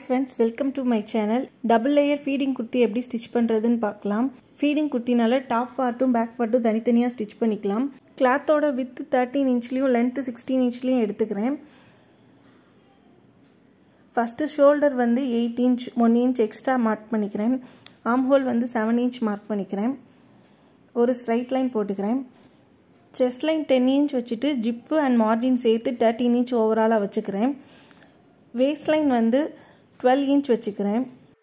friends welcome to my channel double layer feeding kurti எப்படி stitch பண்ணுறதுன்னு பார்க்கலாம் ஃபீடிங் குர்த்தினால டாப் பார்ட்டும் பேக் பார்ட்டும் தனித்தனியாக ஸ்டிச் பண்ணிக்கலாம் கிளாத்தோட வித்து தேர்ட்டீன் இன்ச்லேயும் லென்த்து சிக்ஸ்டீன் இன்ச்லேயும் எடுத்துக்கிறேன் ஃபஸ்ட்டு ஷோல்டர் வந்து eight inch one inch extra mark பண்ணிக்கிறேன் ஆம் ஹோல் வந்து செவன் இன்ச் மார்க் பண்ணிக்கிறேன் ஒரு ஸ்ட்ரைட் லைன் போட்டுக்கிறேன் செஸ்ட் லைன் டென் இன்ச் வச்சுட்டு ஜிப்பு அண்ட் மார்ஜின் சேர்த்து தேர்ட்டின் இன்ச் ஓவராலாக வச்சுக்கிறேன் வேஸ்ட் லைன் வந்து டுவெல் இன்ச் வச்சுக்கிறேன்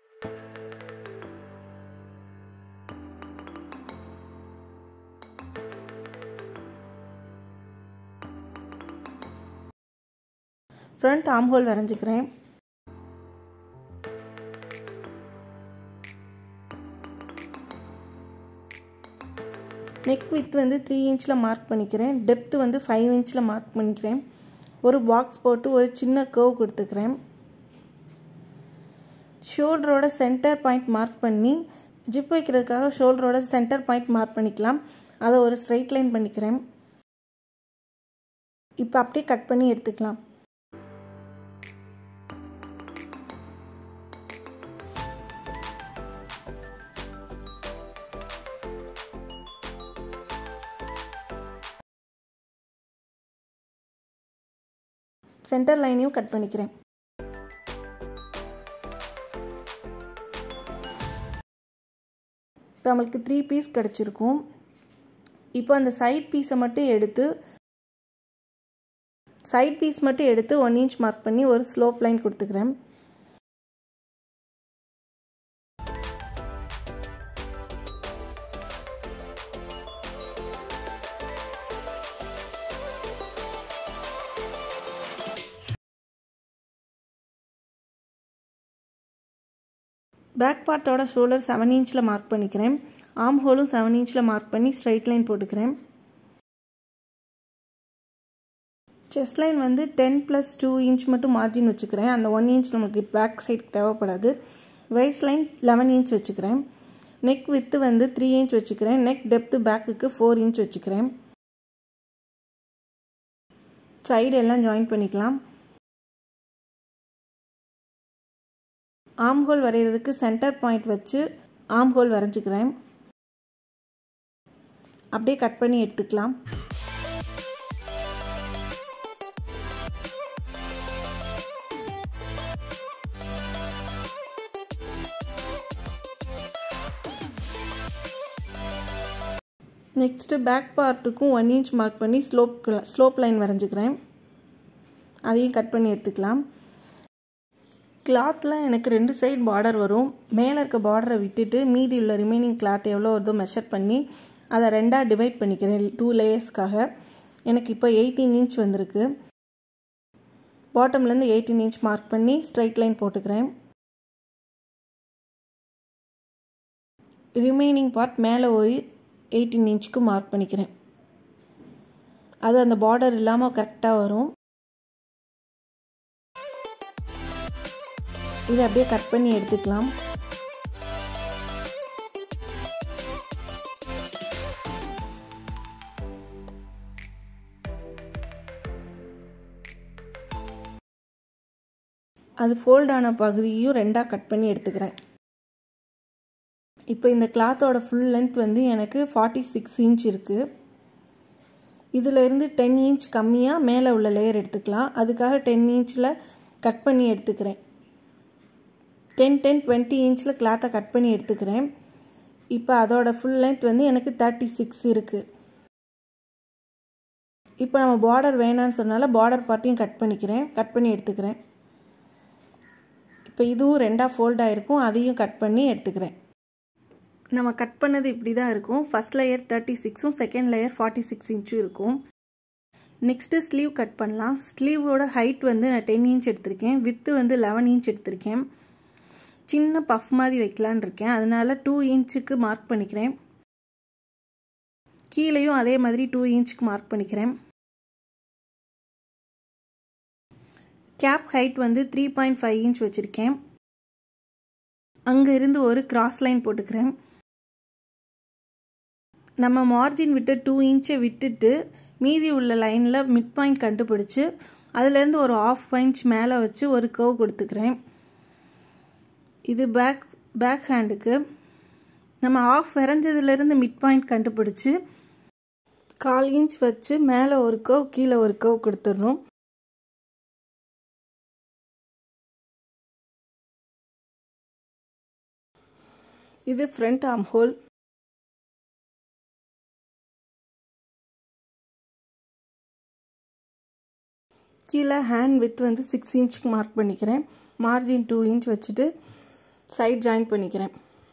ஃப்ரண்ட் ஆம் ஹோல் வரைஞ்சிக்கிறேன் நெக் வித் வந்து த்ரீ இன்ச்சில் மார்க் பண்ணிக்கிறேன் டெப்த்து வந்து ஃபைவ் இன்ச்சில் மார்க் பண்ணிக்கிறேன் ஒரு பாக்ஸ் போட்டு ஒரு சின்ன கர்வ் கொடுத்துக்கிறேன் ஷோல்டரோட சென்டர் பாயிண்ட் மார்க் பண்ணி ஜிப் வைக்கிறதுக்காக ஷோல்டரோட சென்டர் பாயிண்ட் மார்க் பண்ணிக்கலாம் அதை ஒரு ஸ்ட்ரைட் லைன் பண்ணிக்கிறேன் இப்போ அப்படியே கட் பண்ணி எடுத்துக்கலாம் சென்டர் லைனையும் கட் பண்ணிக்கிறேன் நம்மளுக்கு த்ரீ பீஸ் கிடச்சிருக்கும் இப்போ அந்த சைட் பீஸை மட்டும் எடுத்து சைட் பீஸ் மட்டும் எடுத்து ஒன் இன்ச் மார்க் பண்ணி ஒரு ஸ்லோப் லைன் கொடுத்துக்கிறேன் பேக் பார்ட்டோட ஷோல்டர் செவன் இன்ச்சில் மார்க் பண்ணிக்கிறேன் ஆம் ஹோலும் செவன் இன்ச்சில் மார்க் பண்ணி ஸ்ட்ரைட் லைன் போட்டுக்கிறேன் செஸ்ட் லைன் வந்து டென் ப்ளஸ் டூ இன்ச் மட்டும் மார்ஜின் வச்சுக்கிறேன் அந்த ஒன் இன்ச் நமக்கு பேக் சைடு தேவைப்படாது வைஸ் லைன் லெவன் இன்ச் வச்சுக்கிறேன் நெக் வித்து வந்து த்ரீ இன்ச் வச்சுக்கிறேன் நெக் டெப்த்து பேக்குக்கு ஃபோர் இன்ச் வச்சுக்கிறேன் சைடு எல்லாம் ஜாயின் பண்ணிக்கலாம் ஆம் ஹோல் வரைகிறதுக்கு சென்டர் பாயிண்ட் வச்சு ஆம் ஹோல் வரைஞ்சிக்கிறேன் அப்படியே கட் பண்ணி எடுத்துக்கலாம் நெக்ஸ்ட்டு பேக் பார்ட்டுக்கும் ஒன் இன்ச் மார்க் பண்ணி ஸ்லோப் ஸ்லோப் லைன் வரைஞ்சிக்கிறேன் அதையும் கட் பண்ணி எடுத்துக்கலாம் கிளாத்தில் எனக்கு ரெண்டு சைடு பார்டர் வரும் மேலே இருக்க பார்டரை விட்டுட்டு மீதி உள்ள ரிமைனிங் கிளாத் எவ்வளோ வருதோ மெஷர் பண்ணி அதை ரெண்டாக டிவைட் பண்ணிக்கிறேன் டூ லேயர்ஸ்க்காக எனக்கு இப்போ எயிட்டீன் இன்ச் வந்திருக்கு பாட்டம்லேருந்து எயிட்டீன் இன்ச் மார்க் பண்ணி ஸ்ட்ரைட் லைன் போட்டுக்கிறேன் ரிமைனிங் பார்ட் மேலே ஒரு எயிட்டீன் இன்ச்சுக்கு மார்க் பண்ணிக்கிறேன் அது அந்த பார்டர் இல்லாமல் கரெக்டாக வரும் இதை அப்படியே கட் பண்ணி எடுத்துக்கலாம் அது ஃபோல்டான பகுதியும் ரெண்டாக கட் பண்ணி எடுத்துக்கிறேன் இப்போ இந்த கிளாத்தோட ஃபுல் லென்த் வந்து எனக்கு ஃபார்ட்டி சிக்ஸ் இன்ச் இருக்குது இதில் டென் இன்ச் கம்மியாக மேலே உள்ள லேயர் எடுத்துக்கலாம் அதுக்காக டென் இன்ச்சில் கட் பண்ணி எடுத்துக்கிறேன் டென் டென் டுவெண்ட்டி இன்ச்சில் கிளாத்தை கட் பண்ணி எடுத்துக்கிறேன் இப்போ அதோட ஃபுல் லென்த் வந்து எனக்கு தேர்ட்டி சிக்ஸ் இருக்குது இப்போ நம்ம பார்டர் வேணான்னு சொன்னால பார்டர் பார்ட்டையும் கட் பண்ணிக்கிறேன் கட் பண்ணி எடுத்துக்கிறேன் இப்போ இதுவும் ரெண்டாக ஃபோல்ட் ஆகிருக்கும் அதையும் கட் பண்ணி எடுத்துக்கிறேன் நம்ம கட் பண்ணது இப்படி தான் இருக்கும் ஃபஸ்ட் லேயர் தேர்ட்டி சிக்ஸும் செகண்ட் லேயர் ஃபார்ட்டி சிக்ஸ் இன்ச்சும் இருக்கும் நெக்ஸ்ட்டு ஸ்லீவ் கட் பண்ணலாம் ஸ்லீவோட ஹைட் வந்து நான் டென் இன்ச் எடுத்திருக்கேன் வித்து வந்து லெவன் இன்ச் எடுத்திருக்கேன் சின்ன பஃப் மாதிரி வைக்கலான் இருக்கேன் அதனால் டூ இன்ச்சுக்கு மார்க் பண்ணிக்கிறேன் கீழேயும் அதே மாதிரி டூ இன்ச்சுக்கு மார்க் பண்ணிக்கிறேன் கேப் ஹைட் வந்து த்ரீ பாயிண்ட் ஃபைவ் இன்ச் வச்சுருக்கேன் அங்கே இருந்து ஒரு கிராஸ் லைன் போட்டுக்கிறேன் நம்ம மார்ஜின் விட்டு டூ இன்ச்சை விட்டுட்டு மீதி உள்ள லைனில் மிட் பாயிண்ட் கண்டுபிடிச்சி அதுலேருந்து ஒரு ஆஃப் பாயிண்ட்ஸ் மேலே வச்சு ஒரு கர்வ் கொடுத்துக்கிறேன் இது பேக் பேக் ஹேண்டுக்கு நம்ம ஆஃப் வரைஞ்சதுலேருந்து மிட் பாயிண்ட் கண்டுபிடிச்சி கால் இன்ச் வச்சு மேலே ஒரு கவ் கீழே ஒரு கவ் கொடுத்துடணும் இது ஃப்ரண்ட் ஆர்ம் ஹோல் கீழே ஹேண்ட் வித் வந்து சிக்ஸ் இன்ச்சுக்கு மார்க் பண்ணிக்கிறேன் மார்ஜின் டூ இன்ச் வச்சுட்டு சைட் ஜாயின் பண்ணிக்கிறேன்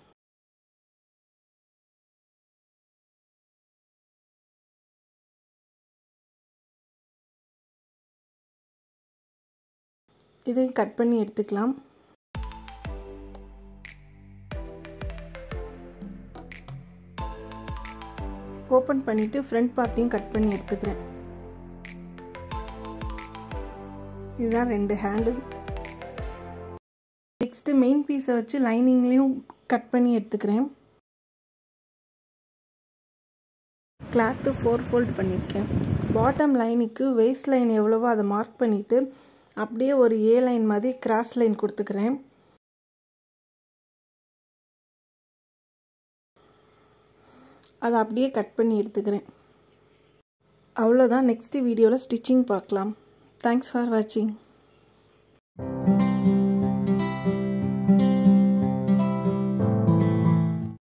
இதையும் கட் பண்ணி எடுத்துக்கலாம் ஓப்பன் பண்ணிவிட்டு ஃப்ரண்ட் பார்ட்டையும் கட் பண்ணி எடுத்துக்கிறேன் இதுதான் ரெண்டு ஹேண்டு நெக்ஸ்ட்டு மெயின் பீஸை வச்சு லைனிங்லேயும் கட் பண்ணி எடுத்துக்கிறேன் கிளாத்து ஃபோர் ஃபோல்ட் பண்ணியிருக்கேன் பாட்டம் லைனுக்கு வேஸ்ட் லைன் எவ்வளவோ அதை மார்க் பண்ணிவிட்டு அப்படியே ஒரு ஏ லைன் மாதிரி கிராஸ் லைன் கொடுத்துக்கிறேன் அதை அப்படியே கட் பண்ணி எடுத்துக்கிறேன் அவ்வளோதான் நெக்ஸ்ட் வீடியோவில் ஸ்டிச்சிங் பார்க்கலாம் தேங்க்ஸ் ஃபார் வாட்சிங்